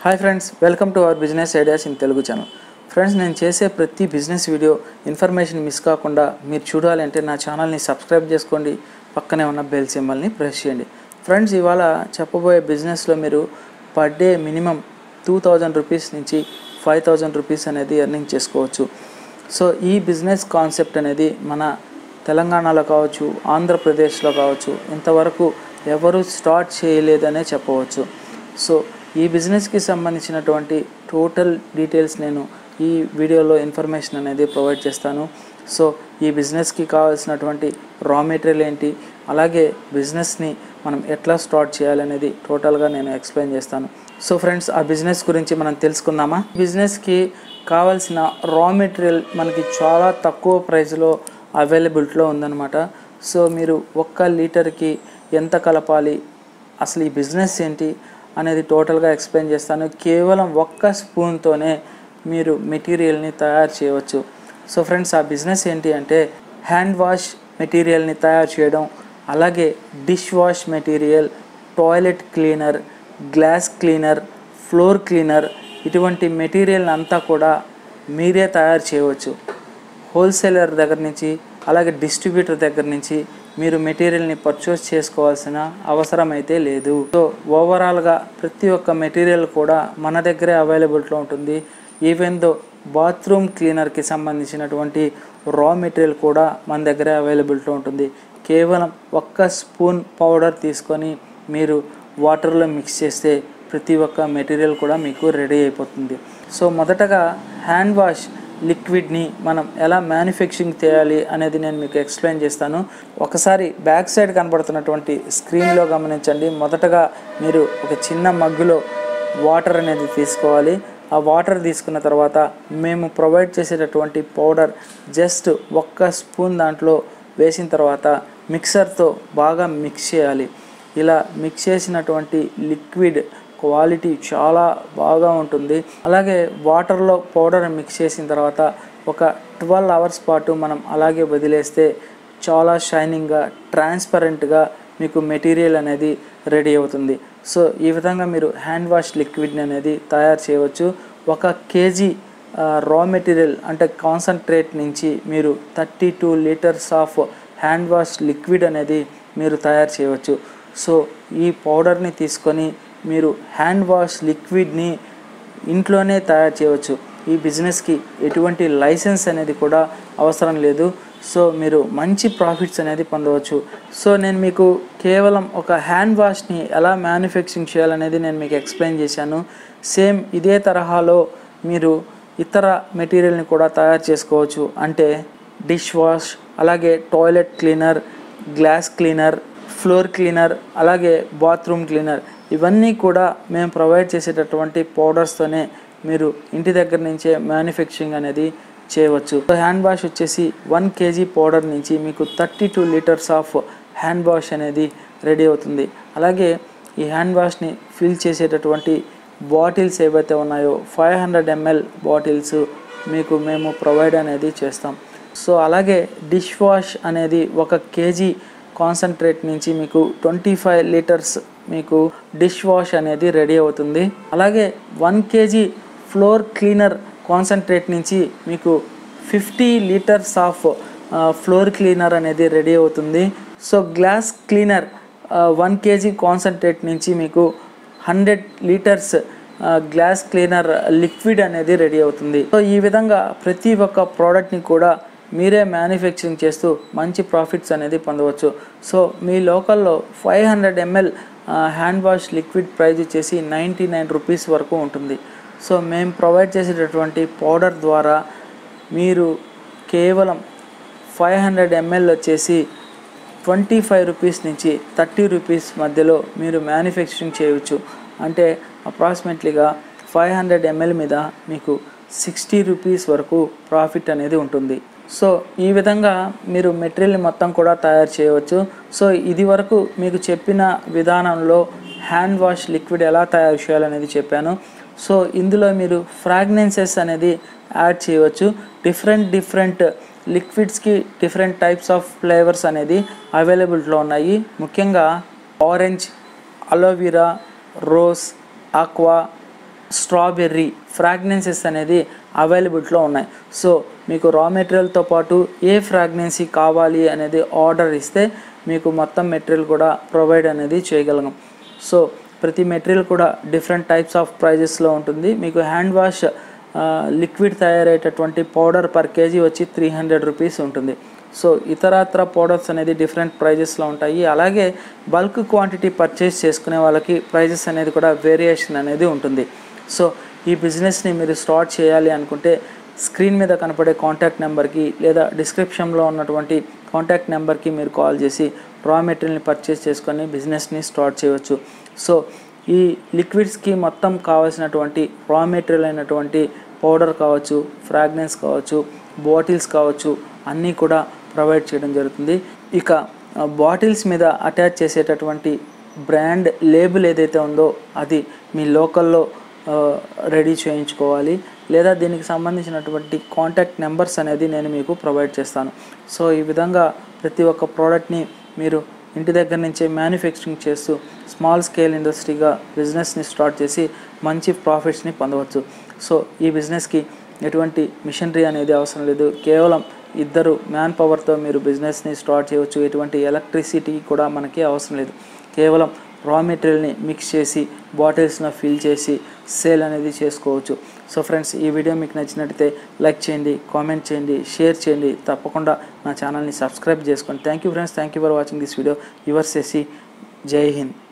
hi friends welcome to our business ideas in Telugu channel friends నేను చేసే ప్రతి business video information miss కాకుండా మీరు చూడాలంటే నా ఛానల్ని సబ్స్క్రైబ్ చేసుకోండి పక్కనే ఉన్న బెల్ సింబల్ని ప్రెస్ చేయండి ఫ్రెండ్స్ ఇవాళ చెప్పబోయే బిజినెస్లో మీరు per day minimum two thousand rupees నుంచి ఫైవ్ థౌజండ్ రూపీస్ అనేది ఎర్నింగ్ చేసుకోవచ్చు సో ఈ బిజినెస్ కాన్సెప్ట్ అనేది మన తెలంగాణలో కావచ్చు ఆంధ్రప్రదేశ్లో కావచ్చు ఇంతవరకు ఎవరు స్టార్ట్ చేయలేదనే చెప్పవచ్చు సో ఈ బిజినెస్కి సంబంధించినటువంటి టోటల్ డీటెయిల్స్ నేను ఈ వీడియోలో ఇన్ఫర్మేషన్ అనేది ప్రొవైడ్ చేస్తాను సో ఈ బిజినెస్కి కావాల్సినటువంటి రా మెటీరియల్ ఏంటి అలాగే బిజినెస్ని మనం ఎట్లా స్టార్ట్ చేయాలనేది టోటల్గా నేను ఎక్స్ప్లెయిన్ చేస్తాను సో ఫ్రెండ్స్ ఆ బిజినెస్ గురించి మనం తెలుసుకుందామా బిజినెస్కి కావాల్సిన రా మెటీరియల్ మనకి చాలా తక్కువ ప్రైస్లో అవైలబిలిటీలో ఉందన్నమాట సో మీరు ఒక్క లీటర్కి ఎంత కలపాలి అసలు ఈ బిజినెస్ ఏంటి అనేది టోటల్గా ఎక్స్ప్లెయిన్ చేస్తాను కేవలం ఒక్క స్పూన్తోనే మీరు మెటీరియల్ని తయారు చేయవచ్చు సో ఫ్రెండ్స్ ఆ బిజినెస్ ఏంటి అంటే హ్యాండ్ వాష్ మెటీరియల్ని తయారు చేయడం అలాగే dish wash material toilet cleaner glass cleaner floor cleaner ఇటువంటి మెటీరియల్ అంతా కూడా మీరే తయారు చేయవచ్చు హోల్సేలర్ దగ్గర నుంచి అలాగే డిస్ట్రిబ్యూటర్ దగ్గర నుంచి మీరు మెటీరియల్ని పర్చేస్ చేసుకోవాల్సిన అవసరం అయితే లేదు సో ఓవరాల్గా ప్రతి ఒక్క మెటీరియల్ కూడా మన దగ్గరే అవైలబిలిటీలో ఉంటుంది ఈవెన్ దో బాత్రూమ్ క్లీనర్కి సంబంధించినటువంటి రా మెటీరియల్ కూడా మన దగ్గరే అవైలబిలిటీలో ఉంటుంది కేవలం ఒక్క స్పూన్ పౌడర్ తీసుకొని మీరు వాటర్లో మిక్స్ చేస్తే ప్రతి ఒక్క మెటీరియల్ కూడా మీకు రెడీ అయిపోతుంది సో మొదటగా హ్యాండ్ వాష్ లిక్విడ్ని మనం ఎలా మ్యానుఫ్యాక్చరింగ్ చేయాలి అనేది నేను మీకు ఎక్స్ప్లెయిన్ చేస్తాను ఒకసారి బ్యాక్ సైడ్ కనబడుతున్నటువంటి స్క్రీన్లో గమనించండి మొదటగా మీరు ఒక చిన్న మగ్గులో వాటర్ అనేది తీసుకోవాలి ఆ వాటర్ తీసుకున్న తర్వాత మేము ప్రొవైడ్ చేసేటటువంటి పౌడర్ జస్ట్ ఒక్క స్పూన్ దాంట్లో వేసిన తర్వాత మిక్సర్తో బాగా మిక్స్ చేయాలి ఇలా మిక్స్ చేసినటువంటి లిక్విడ్ క్వాలిటీ చాలా బాగా ఉంటుంది అలాగే వాటర్లో పౌడర్ మిక్స్ చేసిన తర్వాత ఒక ట్వెల్వ్ అవర్స్ పాటు మనం అలాగే వదిలేస్తే చాలా షైనింగ్గా ట్రాన్స్పరెంట్గా మీకు మెటీరియల్ అనేది రెడీ అవుతుంది సో ఈ విధంగా మీరు హ్యాండ్ వాష్ లిక్విడ్ని అనేది తయారు చేయవచ్చు ఒక కేజీ రా మెటీరియల్ అంటే కాన్సన్ట్రేట్ నుంచి మీరు thirty two litres of hand wash liquid అనేది మీరు తయారు చేయవచ్చు సో ఈ పౌడర్ని తీసుకొని మీరు హ్యాండ్ వాష్ లిక్విడ్ని ఇంట్లోనే తయారు చేయవచ్చు ఈ బిజినెస్కి ఎటువంటి లైసెన్స్ అనేది కూడా అవసరం లేదు సో మీరు మంచి ప్రాఫిట్స్ అనేది పొందవచ్చు సో నేను మీకు కేవలం ఒక హ్యాండ్ వాష్ని ఎలా మ్యానుఫ్యాక్చరింగ్ చేయాలనేది నేను మీకు ఎక్స్ప్లెయిన్ చేశాను సేమ్ ఇదే తరహాలో మీరు ఇతర మెటీరియల్ని కూడా తయారు చేసుకోవచ్చు అంటే డిష్ వాష్ అలాగే toilet cleaner glass cleaner floor cleaner అలాగే బాత్రూమ్ క్లీనర్ ఇవన్నీ కూడా మేము ప్రొవైడ్ చేసేటటువంటి పౌడర్స్తోనే మీరు ఇంటి దగ్గర నుంచే మ్యానుఫ్యాక్చరింగ్ అనేది చేయవచ్చు హ్యాండ్ వాష్ వచ్చేసి వన్ కేజీ పౌడర్ నుంచి మీకు thirty two litres of hand wash అనేది రెడీ అవుతుంది అలాగే ఈ హ్యాండ్ వాష్ని ఫిల్ చేసేటటువంటి బాటిల్స్ ఏవైతే ఉన్నాయో ఫైవ్ హండ్రెడ్ ఎంఎల్ బాటిల్స్ మీకు మేము ప్రొవైడ్ అనేది చేస్తాం సో అలాగే డిష్ వాష్ అనేది ఒక కేజీ కాన్సన్ట్రేట్ నుంచి మీకు ట్వంటీ ఫైవ్ లీటర్స్ మీకు డిష్ వాష్ అనేది రెడీ అవుతుంది అలాగే one KG floor cleaner concentrate నుంచి మీకు fifty litres of floor cleaner అనేది రెడీ అవుతుంది so glass cleaner one KG concentrate నుంచి మీకు hundred litres glass cleaner liquid అనేది రెడీ అవుతుంది సో ఈ విధంగా ప్రతి ఒక్క ప్రోడక్ట్ని కూడా మీరే మ్యానుఫ్యాక్చరింగ్ చేస్తూ మంచి ప్రాఫిట్స్ అనేది పొందవచ్చు సో మీ లోకల్లో five hundred ML hand wash liquid price వచ్చేసి నైంటీ నైన్ రూపీస్ వరకు ఉంటుంది సో మేము ప్రొవైడ్ చేసేటటువంటి పౌడర్ ద్వారా మీరు కేవలం ఫైవ్ హండ్రెడ్ ఎంఎల్ వచ్చేసి ట్వంటీ ఫైవ్ రూపీస్ నుంచి థర్టీ రూపీస్ మధ్యలో మీరు మ్యానుఫ్యాక్చరింగ్ చేయవచ్చు అంటే అప్రాక్సిమేట్లీగా ఫైవ్ హండ్రెడ్ ఎంఎల్ మీద మీకు సిక్స్టీ రూపీస్ వరకు ప్రాఫిట్ అనేది ఉంటుంది సో ఈ విధంగా మీరు మెటీరియల్ మొత్తం కూడా తయారు చేయవచ్చు సో ఇది వరకు మీకు చెప్పిన విధానంలో హ్యాండ్ వాష్ లిక్విడ్ ఎలా తయారు చేయాలనేది చెప్పాను సో ఇందులో మీరు ఫ్రాగ్నెన్సెస్ అనేది యాడ్ చేయవచ్చు డిఫరెంట్ డిఫరెంట్ లిక్విడ్స్కి డిఫరెంట్ టైప్స్ ఆఫ్ ఫ్లేవర్స్ అనేది అవైలబిలిటీలో ఉన్నాయి ముఖ్యంగా orange aloe vera rose aqua strawberry fragrances అనేది అవైలబిలిటీలో ఉన్నాయి సో మీకు రా మెటీరియల్తో పాటు ఏ ఫ్రాగ్నెన్సీ కావాలి అనేది ఆర్డర్ ఇస్తే మీకు మొత్తం మెటీరియల్ కూడా ప్రొవైడ్ అనేది చేయగలం సో ప్రతి మెటీరియల్ కూడా డిఫరెంట్ టైప్స్ ఆఫ్ ప్రైజెస్లో ఉంటుంది మీకు హ్యాండ్ వాష్ లిక్విడ్ తయారయ్యేటటువంటి పౌడర్ పర్ కేజీ వచ్చి త్రీ హండ్రెడ్ రూపీస్ ఉంటుంది సో ఇతరత్ర పౌడర్స్ అనేది డిఫరెంట్ ప్రైజెస్లో ఉంటాయి అలాగే బల్క్ క్వాంటిటీ పర్చేస్ చేసుకునే వాళ్ళకి ప్రైజెస్ అనేది కూడా వేరియేషన్ అనేది ఉంటుంది సో ఈ బిజినెస్ని మీరు స్టార్ట్ చేయాలి అనుకుంటే స్క్రీన్ మీద కనపడే కాంటాక్ట్ నెంబర్కి లేదా డిస్క్రిప్షన్లో ఉన్నటువంటి కాంటాక్ట్ నెంబర్కి మీరు కాల్ చేసి రా మెటీరియల్ని పర్చేస్ చేసుకొని బిజినెస్ని స్టార్ట్ చేయవచ్చు సో ఈ లిక్విడ్స్కి మొత్తం కావాల్సినటువంటి రా మెటీరియల్ అయినటువంటి పౌడర్ కావచ్చు ఫ్రాగ్రెన్స్ కావచ్చు బాటిల్స్ కావచ్చు అన్నీ కూడా ప్రొవైడ్ చేయడం జరుగుతుంది ఇక బాటిల్స్ మీద అటాచ్ చేసేటటువంటి బ్రాండ్ లేబుల్ ఏదైతే ఉందో అది మీ లోకల్లో రెడీ చేయించుకోవాలి లేదా దీనికి సంబంధించినటువంటి కాంటాక్ట్ నెంబర్స్ అనేది నేను మీకు ప్రొవైడ్ చేస్తాను సో ఈ విధంగా ప్రతి ఒక్క ప్రోడక్ట్ని మీరు ఇంటి దగ్గర నుంచే మ్యానుఫ్యాక్చరింగ్ చేస్తూ స్మాల్ స్కేల్ ఇండస్ట్రీగా బిజినెస్ని స్టార్ట్ చేసి మంచి ప్రాఫిట్స్ని పొందవచ్చు సో ఈ బిజినెస్కి ఎటువంటి మిషనరీ అనేది అవసరం లేదు కేవలం ఇద్దరు మ్యాన్ పవర్తో మీరు బిజినెస్ని స్టార్ట్ చేయవచ్చు ఎటువంటి ఎలక్ట్రిసిటీ కూడా మనకి అవసరం లేదు కేవలం రా మెటీరియల్ని మిక్స్ చేసి బాటిల్స్లో ఫిల్ చేసి సేల్ అనేది చేసుకోవచ్చు సో ఫ్రెండ్స్ ఈ వీడియో మీకు నచ్చినట్టయితే లైక్ చేయండి కామెంట్ చేయండి షేర్ చేయండి తప్పకుండా నా ఛానల్ని సబ్స్క్రైబ్ చేసుకోండి thank you friends thank you for watching this video your సెసి జై హింద్